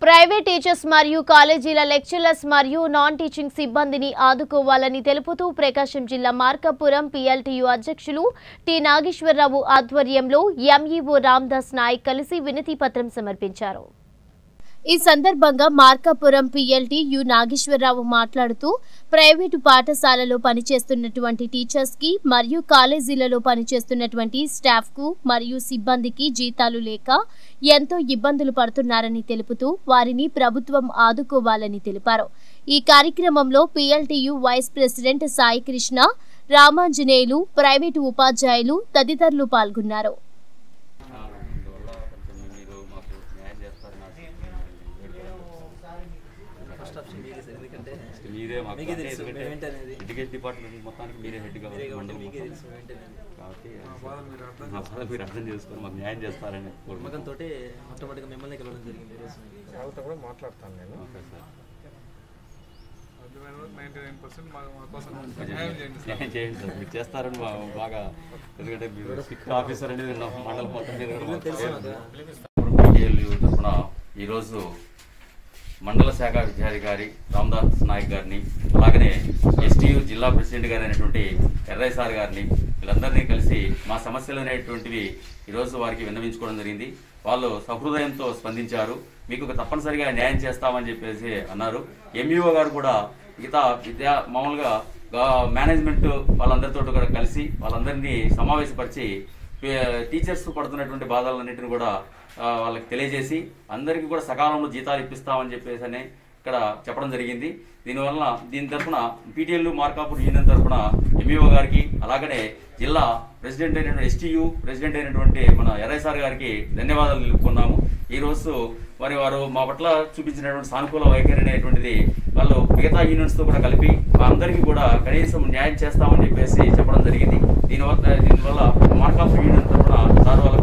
Private teachers మరియు కాలేజీల lecturers మరియు నాన్ టీచింగ్ సిబ్బందిని ఆదుకోవాలని తెలుపుతూ ప్రకాశం జిల్లా మార్కాపురం పిఎల్టీయు అధ్యక్షులు టి నాగేశ్వరరావు ఆధ్వర్యంలో ఎంఈఓ రామ్దాస్ నాయక్ కలిసి వినతి పత్రం సమర్పించారు ఈ సందర్భంగా మార్కాపురం పిఎల్టీ యు నాగేశ్వరరావు మాట్లాడుతూ ప్రైవేటు పాఠశాలలో పనిచేస్తున్నటువంటి టీచర్స్ కి మరియు కాలేజీలలో పనిచేస్తున్నటువంటి స్టాఫ్ కు మరియు సిబ్బందికి జీతాలు లేక ఎంతో ఇబ్బందులు పడుతున్నారని తెలుపుతూ వారిని ప్రభుత్వం ఆదుకోవాలని తెలిపారు ఈ కార్యక్రమంలో PLTU vice president Sai Krishna Ramanjaneyulu private ఉపాధ్యాయులు తదితరులు పాల్గొన్నారు అందువల్ల కొంచెం మీరు మాకు న్యాయం చేస్తారు నాకు ఫస్ట్ ఆప్షన్ మీదే సార్ ఎందుకంటే First మీరే మాకు మీకే అంటే తెలుసు ఎందుకంటే మేము ఏంటనేది ఎడ్యుకేషన్ డిపార్ట్మెంట్ మొత్తానికి మీరే హెడ్గా మీరే కాబట్టి మండలం మీకే మొత్తం. తెలుసు మేము ఏంటనేది కాబట్టి మా బాధ మీరు అర్థం చేసుకొని మాకు న్యాయం చేస్తారని కోరుకుంటున్నాం. నమ్మకంతో మొట్టమొదటిగా మిమ్మల్ని కలవడం జరిగింది ఈరోజు వాళ్ళతో కూడా మాట్లాడతాను నేను okay sir ninety nine percent మా మా కోసం కొంచెం న్యాయం చేయండి సార్ న్యాయం చేయండి సార్ మీరు చేస్తారని మా బాగా ఎందుకంటే మీరు స్ట్రిక్ట్ ఆఫీసర్ అనేది విన్నాం. మండలం మొత్తం మీద కూడా మాకు తెలుసు తెలుసు. మాకు PTLU తరఫున ఈరోజు మండల శాఖ విద్యాధికారి రామదాస్ నాయక్ గారిని అలాగనే ఎస్టీయు జిల్లా ప్రెసిడెంట్ గారు అయినటువంటి ఎర్రయ్య సార్ గారిని వీళ్ళందరినీ కలిసి మా సమస్యలు అనేటువంటివి ఈరోజు వారికి విన్నవించుకోవడం జరిగింది వాళ్ళు సహృదయంతో స్పందించారు మీకు తప్పనిసరిగా న్యాయం చేస్తామని చెప్పేసి అన్నారు ఎంఈఓ గారు కూడా మిగతా విద్యా మామూలుగా గా- మేనేజ్మెంట్ వాళ్ళందరితో కూడా కలిసి వాళ్ళందరినీ సమావేశపరిచి టీచర్స్ పడుతున్నటువంటి బాధలన్నింటిని కూడా ఆ, వాళ్ళకి తెలియజేసి అందరికీ కూడా సకాలంలో జీతాలు ఇప్పిస్తామని చెప్పేసి అని ఇక్కడ చెప్పడం జరిగింది దీనివల్ల దీని తరఫున పీటీఎల్ మార్కాపూర్ యూనియన్ తరఫున ఎంఈఓ గారికి అలాగనే జిల్లా ప్రెసిడెంట్ అయినటువంటి ఎస్టీయు ప్రెసిడెంట్ అయినటువంటి మన ఎర్ఐసార్ గారికి ధన్యవాదాలు తెలుపుకున్నాము ఈ రోజు మరి వారు మా పట్ల చూపించినటువంటి సానుకూల వైఖరి అనేటువంటిది వాళ్ళు మిగతా యూనియన్స్ తో కూడా కలిపి మా అందరికీ కూడా కనీసం న్యాయం చేస్తామని చెప్పేసి చెప్పడం జరిగింది దీనివల్ల దీనివల్ల మార్కాపూర్ యూనియన్ తరఫున సార్ వాళ్ళ